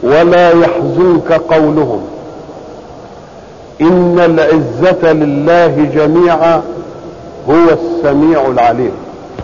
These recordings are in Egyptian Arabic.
ولا يحزنك قولهم ان العزه لله جميعا هو السميع العليم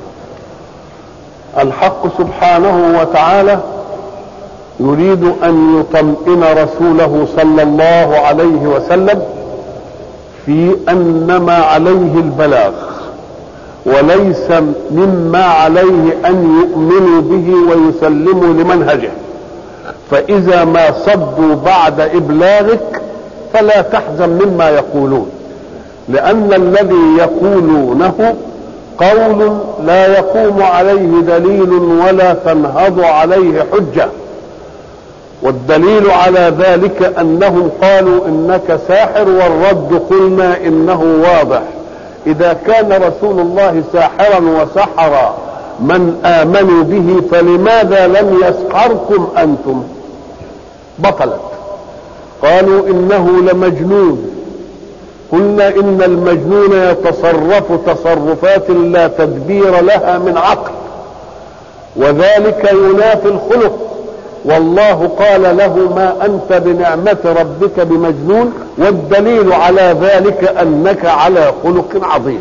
الحق سبحانه وتعالى يريد ان يطمئن رسوله صلى الله عليه وسلم في ان ما عليه البلاغ وليس مما عليه ان يؤمنوا به ويسلموا لمنهجه فاذا ما صدوا بعد ابلاغك فلا تحزن مما يقولون لان الذي يقولونه قول لا يقوم عليه دليل ولا تنهض عليه حجه والدليل على ذلك انهم قالوا انك ساحر والرد قلنا انه واضح اذا كان رسول الله ساحرا وسحر من امنوا به فلماذا لم يسحركم انتم بطلت قالوا انه لمجنون قلنا ان المجنون يتصرف تصرفات لا تدبير لها من عقل وذلك ينافي الخلق والله قال له ما انت بنعمه ربك بمجنون والدليل على ذلك انك على خلق عظيم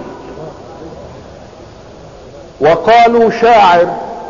وقالوا شاعر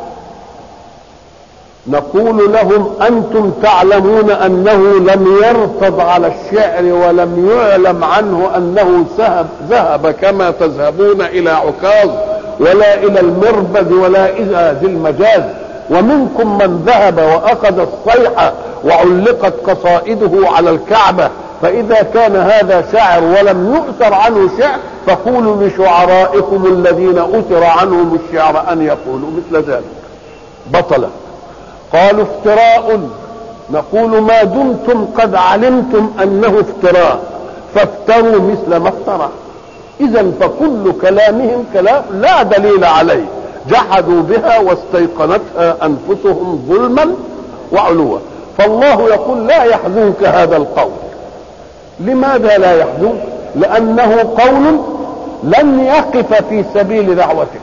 نقول لهم انتم تعلمون انه لم يرتض على الشعر ولم يعلم عنه انه ذهب ذهب كما تذهبون الى عكاظ ولا الى المربد ولا الى ذي المجاز ومنكم من ذهب واخذ الصيحه وعلقت قصائده على الكعبه فاذا كان هذا شاعر ولم يؤثر عنه شعر فقولوا لشعرائكم الذين اثر عنهم الشعر ان يقولوا مثل ذلك بطلا قالوا افتراء نقول ما دمتم قد علمتم انه افتراء فافتروا مثل ما افترى اذا فكل كلامهم كلام لا دليل عليه جحدوا بها واستيقنتها انفسهم ظلما وعلوا فالله يقول لا يحزنك هذا القول لماذا لا يحزنك لانه قول لن يقف في سبيل دعوتك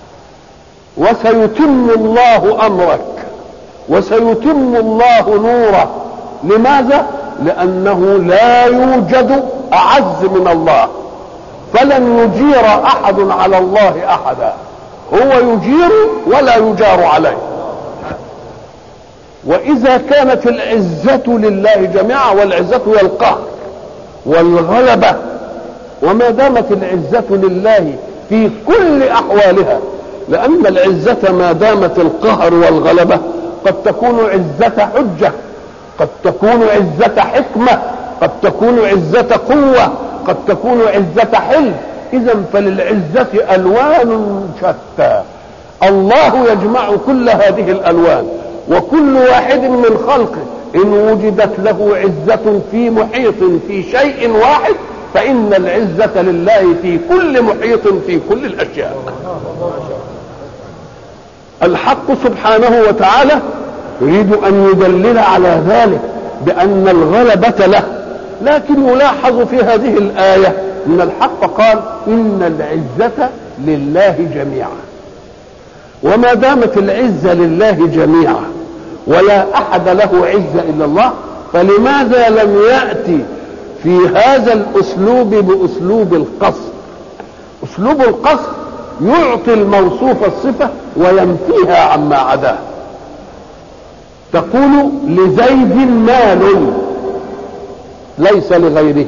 وسيتم الله امرك وسيتم الله نوره لماذا لانه لا يوجد اعز من الله فلن يجير احد على الله احدا هو يجير ولا يجار عليه واذا كانت العزه لله جميعا والعزه هي القهر والغلبه وما دامت العزه لله في كل احوالها لان العزه ما دامت القهر والغلبه قد تكون عزه حجه قد تكون عزه حكمه قد تكون عزه قوه قد تكون عزه حلم اذا فللعزه الوان شتى الله يجمع كل هذه الالوان وكل واحد من خلقه ان وجدت له عزه في محيط في شيء واحد فان العزه لله في كل محيط في كل الاشياء الحق سبحانه وتعالى يريد ان يدلل على ذلك بان الغلبه له لكن يلاحظ في هذه الايه ان الحق قال ان العزه لله جميعا وما دامت العزه لله جميعا ولا احد له عزه الا الله فلماذا لم ياتي في هذا الاسلوب باسلوب القصر اسلوب القصر يعطي الموصوف الصفه وينفيها عما عداه تقول لزيد مال ليس لغيره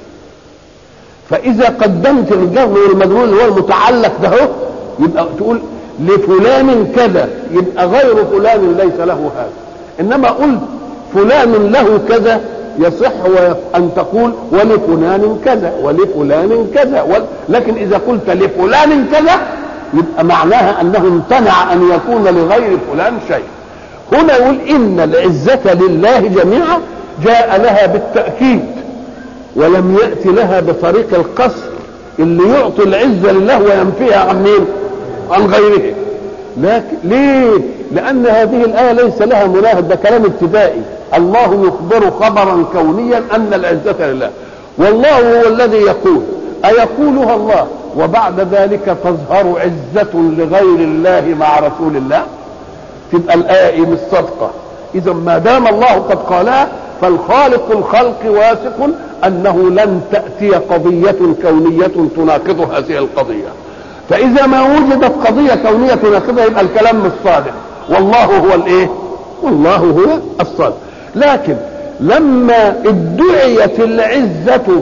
فاذا قدمت الجر والمجرور اللي هو المتعلق ده هو يبقى تقول لفلان كذا يبقى غير فلان ليس له هذا انما قلت فلان له كذا يصح ان تقول ولفلان كذا ولفلان كذا ول... لكن اذا قلت لفلان كذا يبقى معناها انه امتنع ان يكون لغير فلان شيء هنا يقول ان العزه لله جميعا جاء لها بالتاكيد ولم يأتي لها بطريق القصر اللي يعطي العزة لله وينفيها عن مين عن غيره لكن ليه لأن هذه الآية ليس لها مناهض ده كلام ابتدائي الله يخبر خبرا كونيا أن العزة لله والله هو الذي يقول أيقولها الله وبعد ذلك تظهر عزة لغير الله مع رسول الله تبقى الآية مش صادقة اذا ما دام الله قد قالها فالخالق الخلق واثق انه لن تاتي قضيه كونيه تناقض هذه القضيه فاذا ما وجدت قضيه كونيه تناقضها يبقى الكلام مش صادق والله هو الايه والله هو الصادق لكن لما ادعيت العزه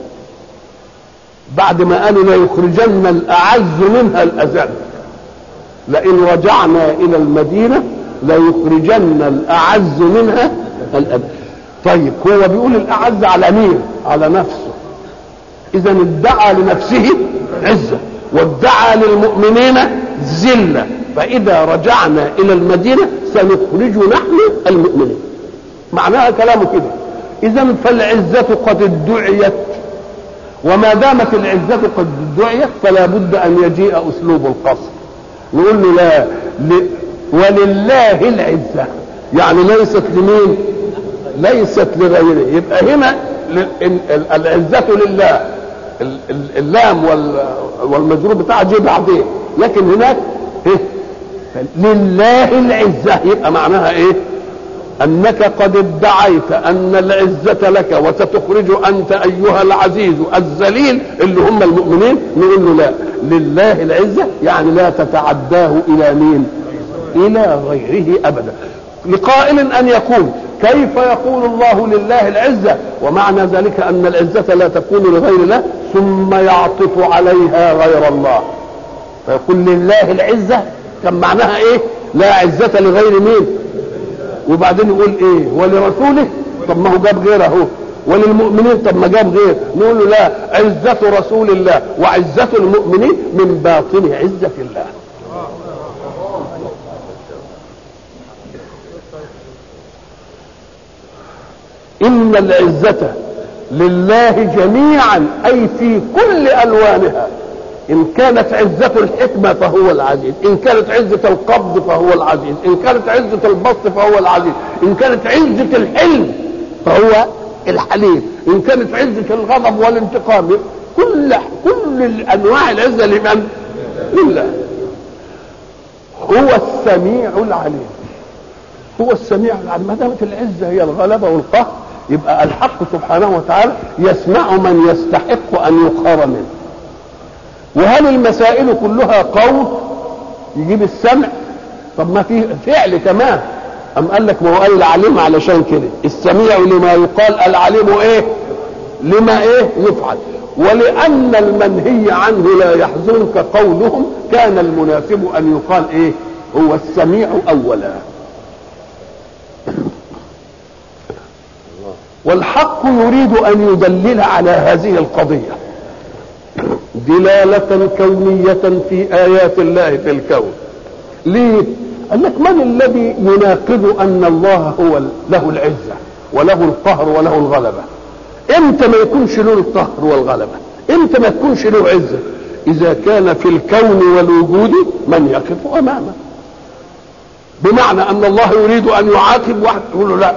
بعد ما قالوا لا يخرجن الاعز منها الاذل لئن رجعنا الى المدينه ليخرجن الاعز منها الأذل طيب هو بيقول الاعز على مين على نفسه اذا ادعى لنفسه عزه وادعى للمؤمنين ذله فاذا رجعنا الى المدينه سنخرج نحن المؤمنين معناها كلامه كده اذا فالعزه قد ادعيت وما دامت العزة قد ادعيت فلا بد أن يجيء أسلوب القصر نقول له لا ل... ولله العزة يعني ليست لمين ليست لغيره يبقى هنا العزة لله اللام والمجرور بتاعها جه بعدين لكن هناك إيه؟ لله العزة يبقى معناها ايه انك قد ادعيت ان العزة لك وستخرج انت ايها العزيز الذليل اللي هم المؤمنين نقول له لا لله العزة يعني لا تتعداه الى مين الى غيره ابدا لقائل ان يقول كيف يقول الله لله العزة ومعنى ذلك ان العزة لا تكون لغير الله ثم يعطف عليها غير الله فيقول لله العزة كان معناها ايه لا عزة لغير مين وبعدين يقول ايه ولرسوله طب ما هو جاب غيره اهو وللمؤمنين طب ما جاب غير نقول له لا عزة رسول الله وعزة المؤمنين من باطن عزة الله إن العزة لله جميعا أي في كل ألوانها إن كانت عزة الحكمة فهو العزيز إن كانت عزة القبض فهو العزيز إن كانت عزة البسط فهو العزيز إن كانت عزة الحلم فهو الحليم إن كانت عزة الغضب والانتقام كل كل أنواع العزة لمن؟ لله هو السميع العليم هو السميع العليم ما دامت العزة هي الغلبة والقهر يبقى الحق سبحانه وتعالى يسمع من يستحق أن يقهر منه وهل المسائل كلها قول يجيب السمع طب ما في فعل كمان أم قال لك ما هو قال العليم علشان كده السميع لما يقال العليم ايه لما ايه يفعل ولأن المنهي عنه لا يحزنك قولهم كان المناسب أن يقال ايه هو السميع أولا والحق يريد أن يدلل على هذه القضية دلالة كونية في آيات الله في الكون ليه؟ قال لك من الذي يناقض أن الله هو له العزة وله القهر وله الغلبة امتى ما يكونش له القهر والغلبة امتى ما تكونش له عزة إذا كان في الكون والوجود من يقف أمامه بمعنى أن الله يريد أن يعاقب واحد يقول له لا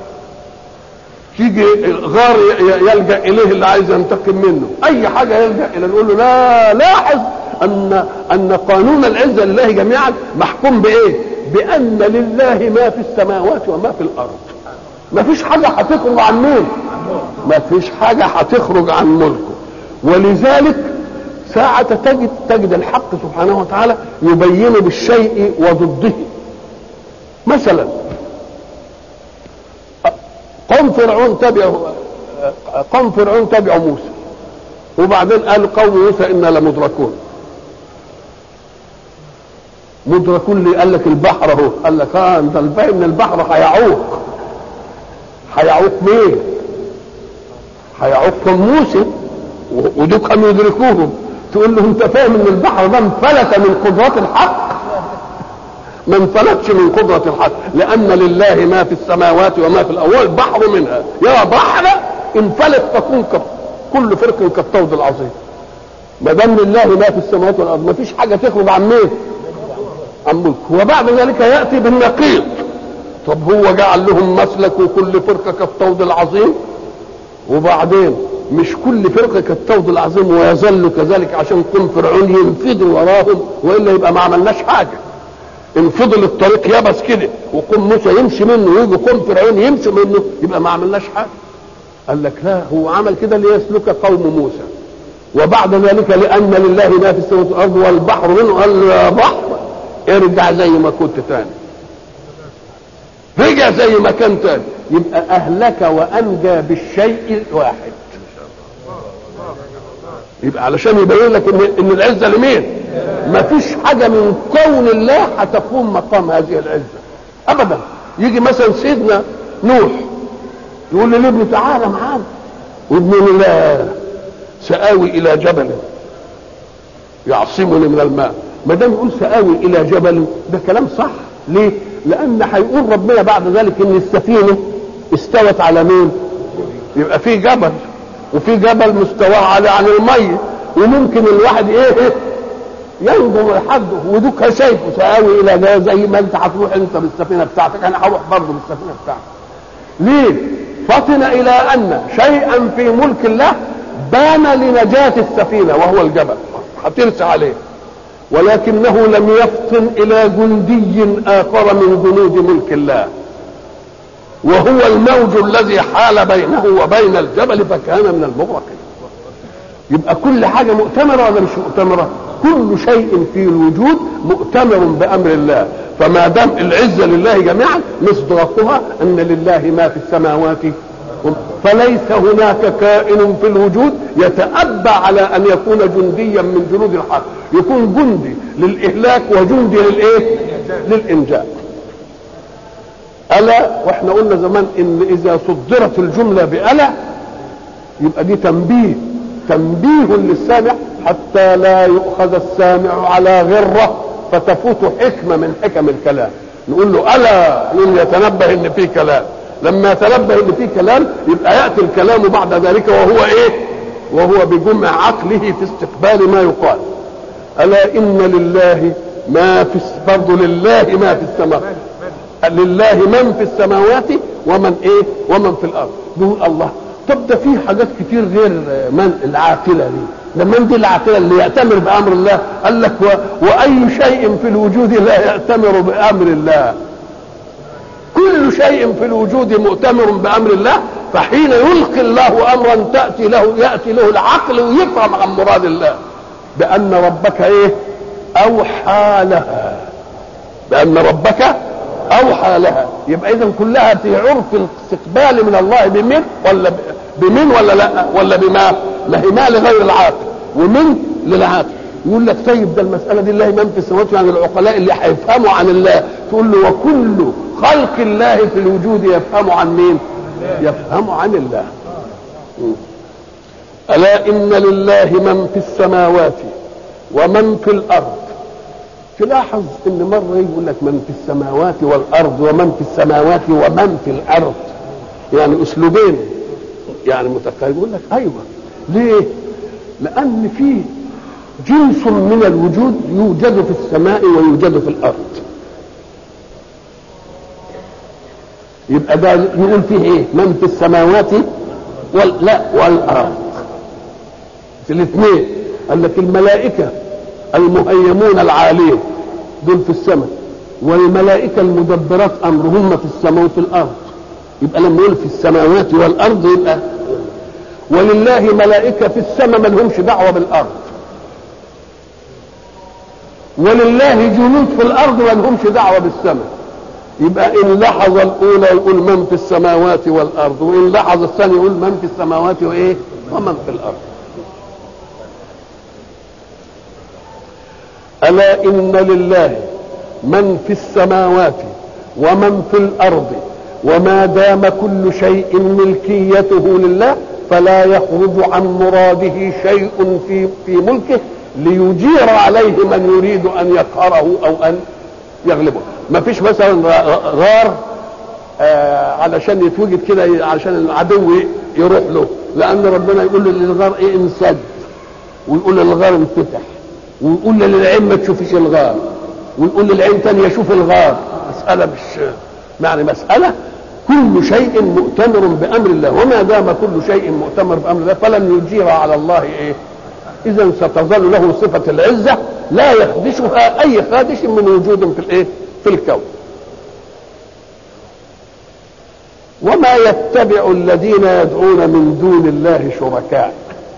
تيجي غار يلجا اليه اللي عايز ينتقم منه اي حاجه يلجا الى نقول له لا لاحظ ان ان قانون العزه لله جميعا محكوم بايه بان لله ما في السماوات وما في الارض ما فيش حاجه هتخرج عن مين ما فيش حاجه هتخرج عن ملكه ولذلك ساعة تجد تجد الحق سبحانه وتعالى يبين بالشيء وضده مثلا قوم فرعون تبعوا قوم فرعون تبعوا موسى وبعدين قال قوم موسى انا لمدركون مدركون ليه قال لك البحر اهو قال لك اه انت الفاهم ان البحر هيعوق هيعوق مين هيعوق موسى ودول كانوا يدركوهم تقول له انت فاهم ان البحر ده انفلت من قدرات الحق ما انفلتش من قدرة الحق لأن لله ما في السماوات وما في الأرض البحر منها يا بحر انفلت تكون كل فرق كالطود العظيم ما دام لله ما في السماوات والأرض ما فيش حاجة تخرج عن مين؟ عن ملك وبعد ذلك يأتي بالنقيض طب هو جعل لهم مسلك وكل فرقة كالطود العظيم وبعدين مش كل فرقه كالطود العظيم ويظل كذلك عشان قوم فرعون ينفذوا وراهم والا يبقى ما عملناش حاجه ان فضل الطريق يبس كده وقوم موسى يمشي منه ويجي قوم فرعون يمشي منه يبقى ما عملناش حاجه قال لك لا هو عمل كده ليسلك قوم موسى وبعد ذلك لان لله ما في السماوات والارض والبحر منه قال له يا بحر ارجع زي ما كنت تاني رجع زي ما كان تاني يبقى اهلك وانجى بالشيء الواحد يبقى علشان يبين لك ان ان العزه لمين ما فيش حاجه من كون الله هتقوم مقام هذه العزه ابدا يجي مثلا سيدنا نوح يقول لابنه تعالى معانا وابنه لا سآوي إلى جبل يعصمني من الماء ما دام يقول سآوي إلى جبل ده كلام صح ليه؟ لأن هيقول ربنا بعد ذلك إن السفينة استوت على مين؟ يبقى في جبل وفي جبل مستواه على عن المية وممكن الواحد إيه ينظر لحده ودوك شايفه سآوي إلى ده زي ما أنت هتروح أنت بالسفينة بتاعتك أنا هروح برضه بالسفينة بتاعتك ليه؟ فطن إلى أن شيئا في ملك الله بان لنجاة السفينة وهو الجبل هترسى عليه ولكنه لم يفطن إلى جندي آخر من جنود ملك الله وهو الموج الذي حال بينه وبين الجبل فكان من المغرقين يبقى كل حاجة مؤتمرة ولا مش مؤتمرة كل شيء في الوجود مؤتمر بأمر الله فما دام العزة لله جميعا مصداقها أن لله ما في السماوات فليس هناك كائن في الوجود يتأبى على أن يكون جنديا من جنود الحق يكون جندي للإهلاك وجندي للإيه للإنجاء ألا وإحنا قلنا زمان إن إذا صدرت الجملة بألا يبقى دي تنبيه تنبيه للسامع حتى لا يؤخذ السامع على غرة فتفوت حكمة من حكم الكلام نقول له ألا يقول يتنبه إن في كلام لما يتنبه ان في كلام يبقى ياتي الكلام بعد ذلك وهو ايه وهو بجمع عقله في استقبال ما يقال الا ان لله ما في برضه لله ما في السماوات لله من في السماوات ومن ايه ومن في الارض نقول الله طب ده في حاجات كتير غير من العاقله دي لما دي العاقله اللي يأتمر بامر الله قال لك و... واي شيء في الوجود لا يأتمر بامر الله كل شيء في الوجود مؤتمر بامر الله فحين يلقي الله امرا تاتي له ياتي له العقل ويفهم عن مراد الله بان ربك ايه اوحى لها بان ربك اوحى لها يبقى اذا كلها في عرف الاستقبال من الله بمن ولا بمن ولا لا ولا بما ما هي ما لغير العاقل ومن للعاقل يقول لك طيب ده المساله دي الله من في السماوات يعني العقلاء اللي هيفهموا عن الله تقول له وكل خلق الله في الوجود يفهم عن مين يفهم عن الله ألا إن لله من في السماوات ومن في الأرض تلاحظ إن مرة يقول لك من في السماوات والأرض ومن في السماوات ومن في الأرض يعني أسلوبين يعني متقارب يقول لك أيوه ليه؟ لأن في جنس من الوجود يوجد في السماء ويوجد في الأرض يبقى ده يقول فيه ايه من في السماوات وال لا والارض في الاثنين قال لك الملائكه المهيمون العالين دول في السماء والملائكه المدبرات امرهم في السماء وفي الارض يبقى لما يقول في السماوات والارض يبقى ولله ملائكه في السماء ما لهمش دعوه بالارض ولله جنود في الارض ما لهمش دعوه بالسماء يبقى ان لحظ الاولى يقول من في السماوات والارض وان لحظ الثاني يقول من في السماوات وايه ومن في الارض الا ان لله من في السماوات ومن في الارض وما دام كل شيء ملكيته لله فلا يخرج عن مراده شيء في في ملكه ليجير عليه من يريد ان يقهره او ان يغلبه ما فيش مثلا غار آه علشان يتوجد كده علشان العدو يروح له لان ربنا يقول للغار ايه انسد ويقول للغار انفتح ويقول للعين ما تشوفش الغار ويقول للعين تانية شوف الغار مسألة مش يعني مسألة كل شيء مؤتمر بأمر الله وما دام كل شيء مؤتمر بأمر الله فلن يجير على الله إيه إذا ستظل له صفة العزة لا يخدشها أي خادش من وجود في الإيه في الكون وما يتبع الذين يدعون من دون الله شركاء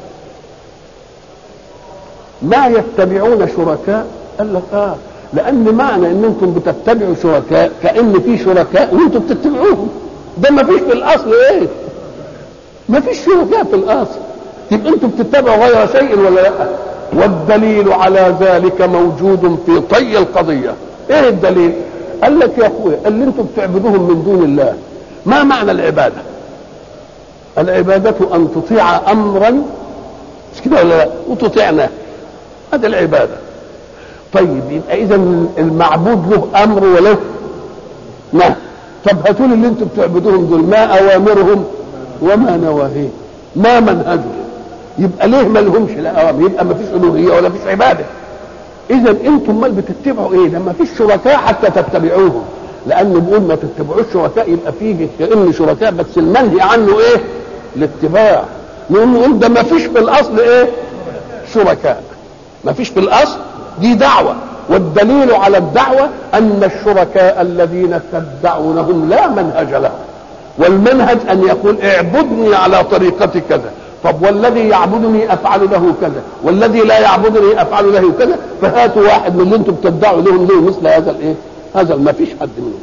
ما يتبعون شركاء قال لك اه لان معنى ان انتم بتتبعوا شركاء كان في شركاء وانتم بتتبعوهم ده ما فيش في الاصل ايه ما فيش شركاء في الاصل يبقى انتم بتتبعوا غير شيء ولا لا والدليل على ذلك موجود في طي القضيه ايه الدليل قال لك يا اخويا اللي انتم بتعبدوهم من دون الله ما معنى العباده العباده ان تطيع امرا مش كده ولا لا وتطيعنا هذا العباده طيب يبقى اذا المعبود له امر وله نهي طب هاتوا لي اللي انتم بتعبدوهم دول ما اوامرهم وما نواهيهم ما منهجهم يبقى ليه ما لهمش الاوامر يبقى ما فيش الوهيه ولا فيش عباده اذا انتم امال بتتبعوا ايه لما فيش شركاء حتى تتبعوهم لانه بيقول ما تتبعوش شركاء يبقى فيه كان شركاء بس المنهي عنه ايه الاتباع نقول ده ما فيش في الاصل ايه شركاء ما فيش في الاصل دي دعوه والدليل على الدعوه ان الشركاء الذين تدعونهم لا منهج لهم والمنهج ان يقول اعبدني على طريقه كذا طب والذي يعبدني افعل له كذا والذي لا يعبدني افعل له كذا فهاتوا واحد من اللي انتم بتدعوا لهم له مثل هذا الايه هذا ما فيش حد منهم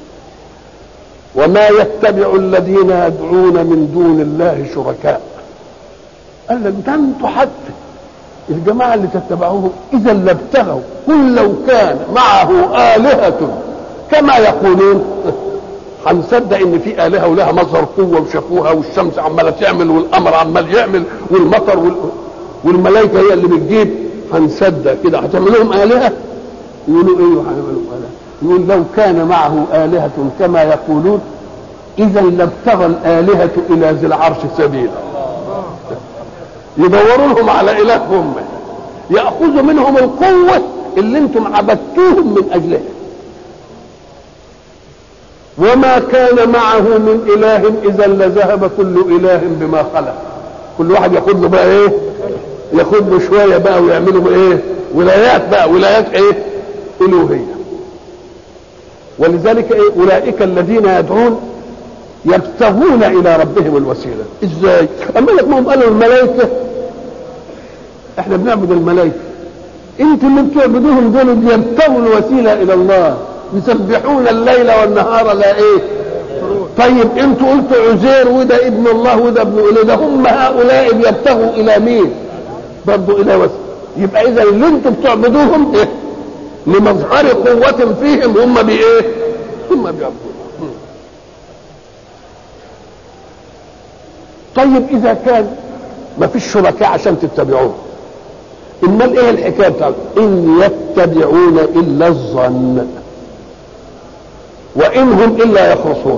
وما يتبع الذين يدعون من دون الله شركاء قال لك ده انتوا حتى الجماعة اللي تتبعوهم إذا لابتغوا قل لو كان معه آلهة كما يقولون هنصدق ان في الهه ولها مصدر قوه وشافوها والشمس عماله تعمل والقمر عمال يعمل والمطر وال... والملائكه هي اللي بتجيب هنصدق كده هتعمل لهم الهه يقولوا ايه هنعمل الهه يقول لو كان معه الهه كما يقولون اذا لابتغى الالهه الى ذي العرش سبيلا يدوروا لهم على الههم ياخذوا منهم القوه اللي انتم عبدتوهم من اجلها وما كان معه من اله اذا لذهب كل اله بما خلق كل واحد ياخد له بقى ايه ياخد له شويه بقى ويعملوا ايه ولايات بقى ولايات ايه الوهيه ولذلك ايه اولئك الذين يدعون يبتغون الى ربهم الوسيله ازاي اما لك ما هم قالوا الملائكه احنا بنعبد الملائكه انتوا اللي بتعبدوهم دول يبتغوا الوسيله الى الله يسبحون الليل والنهار لا ايه طيب انتوا قلتوا عزير وده ابن الله وده ابن اله ده هم هؤلاء بيبتغوا الى مين برضه الى وسيله يبقى اذا اللي انتوا بتعبدوهم ايه لمظهر قوة فيهم هم بايه هم بيعبدون طيب اذا كان ما فيش شركاء عشان تتبعوه امال ايه الحكايه بتاعته ان يتبعون الا الظن وإن هم إلا يخرصون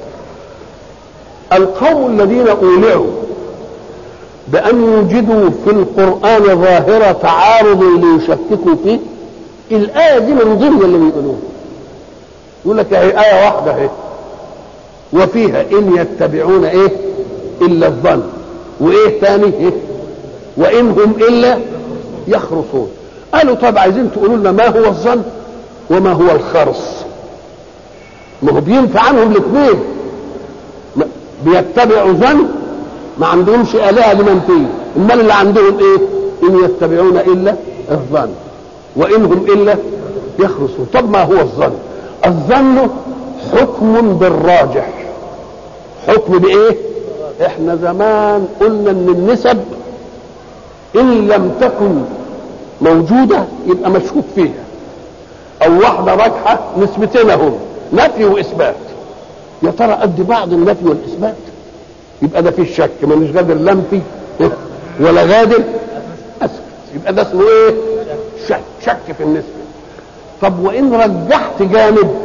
القوم الذين أولعوا بأن يوجدوا في القرآن ظاهرة تعارض ليشككوا فيه الآية دي من ضمن اللي بيقولوه يقول لك هي آية واحدة اهي وفيها إن يتبعون إيه إلا الظن وإيه تاني إيه وإن هم إلا يخرصون قالوا طب عايزين تقولوا لنا ما هو الظن وما هو الخرص ما هو بينفع عنهم الاثنين بيتبعوا ظن ما عندهمش آلهة لمن فيه امال اللي عندهم ايه ان يتبعون الا الظن وان هم الا يخرصون طب ما هو الظن الظن حكم بالراجح حكم بايه احنا زمان قلنا ان النسب ان لم تكن موجودة يبقى مشكوك فيها او واحدة راجحة نسبتين هم نفي واثبات يا ترى قد بعض النفي والاثبات يبقى ده فيه شك مانيش غادر لا انفي ولا غادر اثبت يبقى ده اسمه ايه شك شك في النسبه طب وان رجحت جانب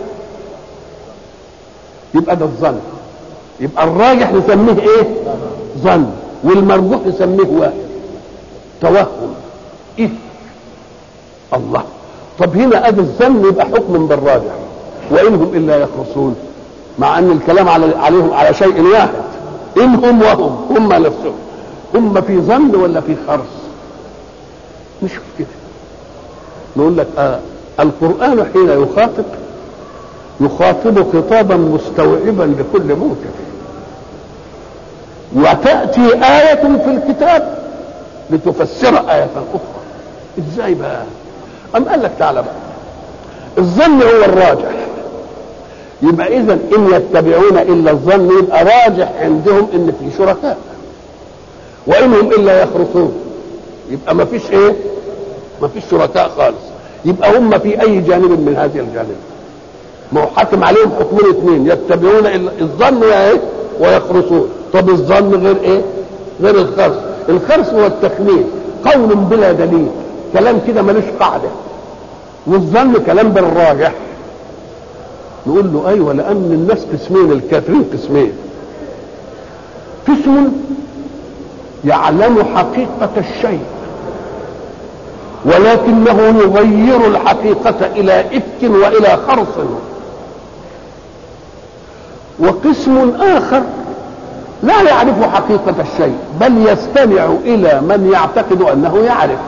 يبقى ده الظن يبقى الراجح نسميه ايه ظن والمرجوح نسميه واحد توهم إثم الله طب هنا ادي الظن يبقى حكم بالراجح وإنهم إلا يخرصون مع أن الكلام على عليهم على شيء واحد إنهم وهم هم نفسهم هم في ظن ولا في خرص نشوف كده نقول لك آه القرآن حين يخاطب يخاطب خطابا مستوعبا لكل موقف وتأتي آية في الكتاب لتفسر آية أخرى ازاي بقى أم قال لك تعالى بقى الظن هو الراجح يبقى إذا إن يتبعون إلا الظن يبقى راجح عندهم إن في شركاء وإنهم إلا يخرصون يبقى ما فيش إيه ما فيش شركاء خالص يبقى هم في أي جانب من هذه الجانب ما هو حاكم عليهم حكمين اثنين يتبعون إلا الظن يا إيه ويخرصون طب الظن غير إيه غير الخرص الخرص هو التخمين قول بلا دليل كلام كده ملوش قاعدة والظن كلام بالراجح نقول له ايوه لان الناس قسمين الكافرين قسمين قسم يعلم حقيقة الشيء ولكنه يغير الحقيقة إلى إفك وإلى خرص وقسم آخر لا يعرف حقيقة الشيء بل يستمع إلى من يعتقد أنه يعرف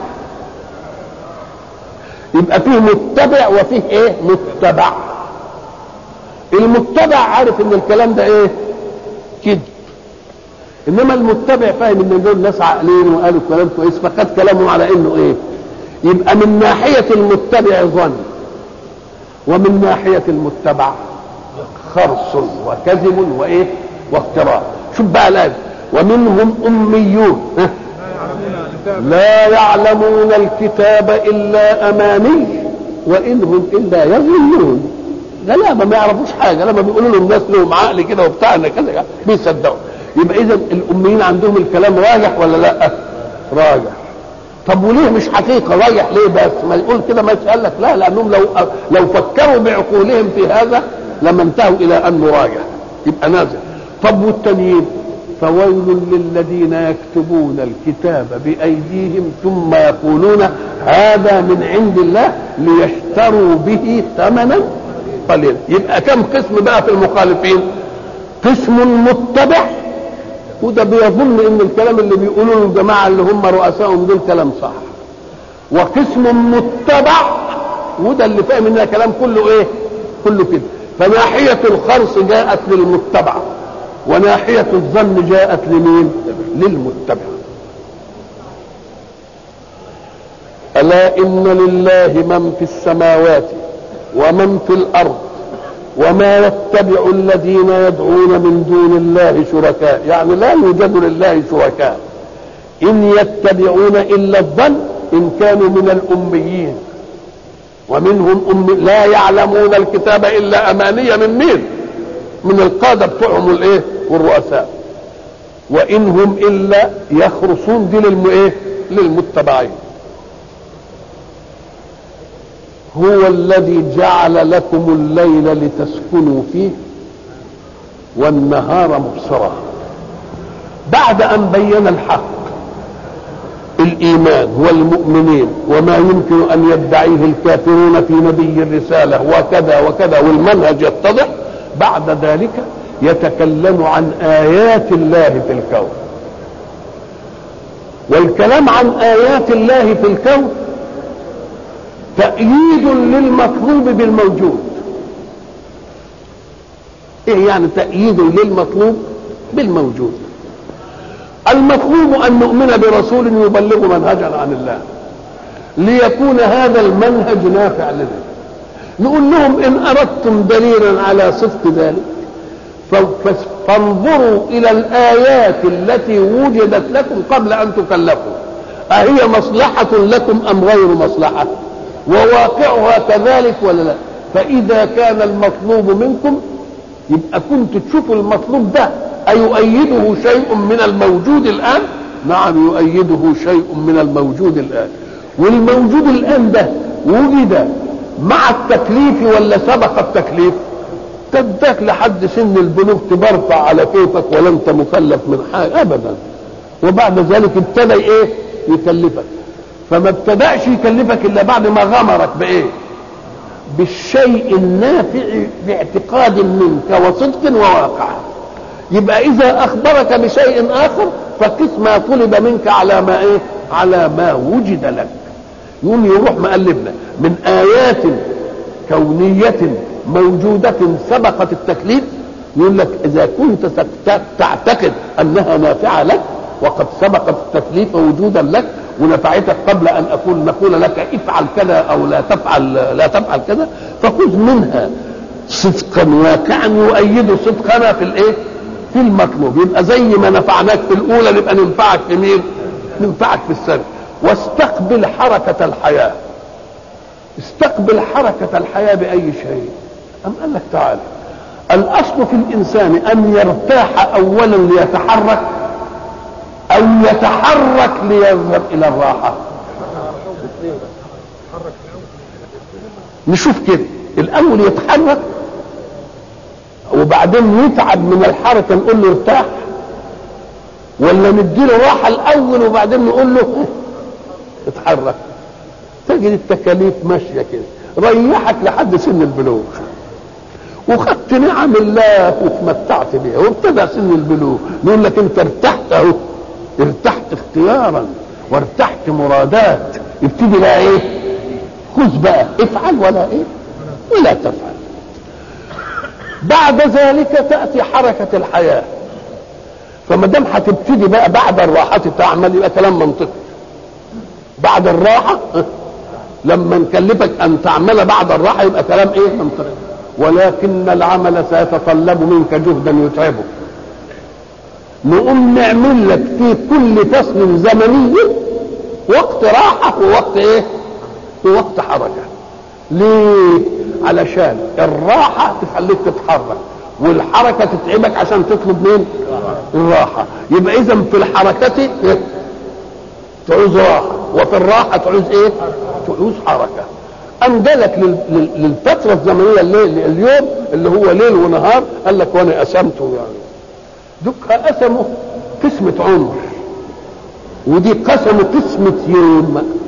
يبقى فيه متبع وفيه ايه متبع المتبع عارف ان الكلام ده ايه كذب انما المتبع فاهم ان دول ناس عاقلين وقالوا كلام كويس فخد كلامهم على انه ايه يبقى من ناحية المتبع ظن ومن ناحية المتبع خرص وكذب وايه وافتراء شوف بقى الآية ومنهم أميون ها لا يعلمون الكتاب إلا أماني وإنهم إلا يظنون غلابة ما يعرفوش حاجة لما بيقولوا لهم ناس لهم عقل كده وبتاعنا كذا بيصدقوا يبقى إذا الأميين عندهم الكلام راجح ولا لا؟ راجح طب وليه مش حقيقة رايح ليه بس ما يقول كده ما يسأل لك لا لأنهم لو لو فكروا بعقولهم في هذا لما انتهوا إلى أنه راجح يبقى نازل طب والتانيين فويل للذين يكتبون الكتاب بأيديهم ثم يقولون هذا من عند الله ليشتروا به ثمنا قليلا يبقى كم قسم بقى في المخالفين قسم متبع وده بيظن ان الكلام اللي بيقولوه الجماعه اللي هم رؤسائهم دول كلام صح وقسم متبع وده اللي فاهم ان كلام كله ايه كله كده فناحيه الخرص جاءت للمتبع وناحية الظن جاءت لمين للمتبع ألا إن لله من في السماوات ومن في الأرض وما يتبع الذين يدعون من دون الله شركاء يعني لا يوجد لله شركاء إن يتبعون إلا الظن إن كانوا من الأميين ومنهم أم لا يعلمون الكتاب إلا أمانية من مين من القادة بتوعهم الايه والرؤساء وإن هم إلا يخرصون دي للم إيه للمتبعين هو الذي جعل لكم الليل لتسكنوا فيه والنهار مبصرا بعد أن بين الحق الإيمان والمؤمنين وما يمكن أن يدعيه الكافرون في نبي الرسالة وكذا وكذا والمنهج يتضح بعد ذلك يتكلم عن آيات الله في الكون والكلام عن آيات الله في الكون تأييد للمطلوب بالموجود ايه يعني تأييد للمطلوب بالموجود المطلوب ان نؤمن برسول يبلغ منهجا عن الله ليكون هذا المنهج نافع لنا نقول لهم ان اردتم دليلا على صدق ذلك فانظروا الى الايات التي وجدت لكم قبل ان تكلفوا اهي مصلحه لكم ام غير مصلحه وواقعها كذلك ولا لا فاذا كان المطلوب منكم يبقى كنت تشوفوا المطلوب ده أيؤيده شيء من الموجود الآن نعم يؤيده شيء من الموجود الآن والموجود الآن ده وجد مع التكليف ولا سبق التكليف تداك لحد سن البلوغ تبرطع على كيفك ولا انت مكلف من حاجه ابدا وبعد ذلك ابتدى ايه يكلفك فما ابتداش يكلفك الا بعد ما غمرك بايه بالشيء النافع باعتقاد منك وصدق وواقع يبقى اذا اخبرك بشيء اخر فقس ما طلب منك على ما ايه على ما وجد لك يقوم يروح مقلبنا من آيات كونية موجودة سبقت التكليف يقول لك إذا كنت تعتقد أنها نافعة لك وقد سبقت التكليف وجودا لك ونفعتك قبل ان اقول نقول لك افعل كذا او لا تفعل لا تفعل كذا فخذ منها صدقا واقعا يؤيد صدقنا في الايه؟ في المطلوب يبقى زي ما نفعناك في الاولى نبقى ننفعك في مين؟ ننفعك في الثانيه واستقبل حركه الحياه استقبل حركه الحياه باي شيء أم قال لك تعالى الاصل في الانسان ان يرتاح اولا ليتحرك او يتحرك ليذهب الى الراحه نشوف كده الاول يتحرك وبعدين يتعب من الحركه نقول له ارتاح ولا نديله راحه الاول وبعدين نقول له اتحرك تجد التكاليف ماشيه كده ريحك لحد سن البلوغ وخدت نعم الله وتمتعت بها وابتدى سن البلوغ نقول لك انت ارتحت اهو ارتحت اختيارا وارتحت مرادات ابتدي بقى ايه خذ بقى افعل ولا ايه ولا تفعل بعد ذلك تاتي حركه الحياه فما دام هتبتدي بقى بعد الراحه تعمل يبقى كلام منطقي بعد الراحه لما نكلفك ان تعمل بعد الراحه يبقى كلام ايه منطقي ولكن العمل سيتطلب منك جهدا يتعبك نقوم نعمل لك في كل فصل زمني وقت راحة ووقت ايه ووقت حركة ليه علشان الراحة تخليك تتحرك والحركة تتعبك عشان تطلب مين الراحة يبقى اذا في الحركة إيه؟ تعوز راحة وفي الراحة تعوز ايه تعوز حركة أنجلك للفترة الزمنية الليل اليوم اللي هو ليل ونهار قال لك وانا قسمته يعني دك قسمه قسمة عمر ودي قسمه قسمة يوم